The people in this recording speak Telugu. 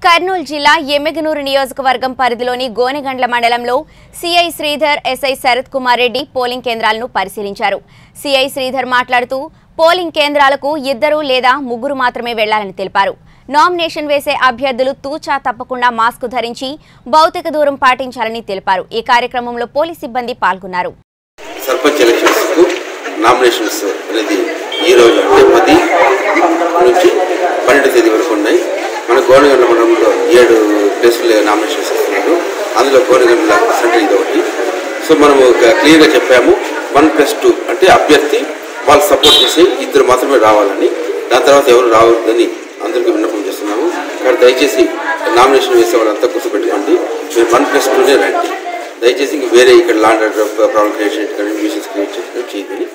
కర్నూలు జిల్లా ఎమ్మెగనూరు నియోజకవర్గం పరిధిలోని గోనెగండ్ల మండలంలో CI Sridhar SI Sharath Kumar Reddy polling కేంద్రాలను పరిశీలించారు సిఐ శ్రీధర్ మాట్లాడుతూ పోలింగ్ కేంద్రాలకు ఇద్దరు లేదా ముగ్గురు మాత్రమే వెళ్లాలని తెలిపారు నామినేషన్ వేసే అభ్యర్థులు తూచా తప్పకుండా మాస్క్ ధరించి భౌతిక దూరం పాటించాలని తెలిపారు ఈ కార్యక్రమంలో పోలీస్ సిబ్బంది పాల్గొన్నారు సర్పంచ్ ఎలక్షన్స్కు నామినేషన్స్ అనేది ఈ రోజు అంటే పది నుంచి పన్నెండు తేదీ వరకు ఉన్నాయి మన గోనగండ్ల మండలంలో ఏడు ప్లేసులు నామినేషన్స్ ఇస్తున్నారు అందులో గోనగండ్ల సెంటర్ ఇది ఒకటి సో మనము ఒక క్లియర్గా చెప్పాము వన్ ప్లస్ టూ అంటే అభ్యర్థి వాళ్ళు సపోర్ట్ చేసి ఇద్దరు మాత్రమే రావాలని దాని తర్వాత ఎవరు రావద్దని అందరికీ విన్నపం చేస్తున్నాము కానీ దయచేసి నామినేషన్ వేసే వాళ్ళంతా గుర్తుపెట్టుకోండి మీరు వన్ ప్లస్ టూనే రండి దయచేసి ఇంక వేరే ఇక్కడ లాండ్ ఆర్డర్ ప్రాబ్లం క్రియేట్ చేయడం కానీ న్యూసెన్స్ క్రియేట్ చేయడం చేయదని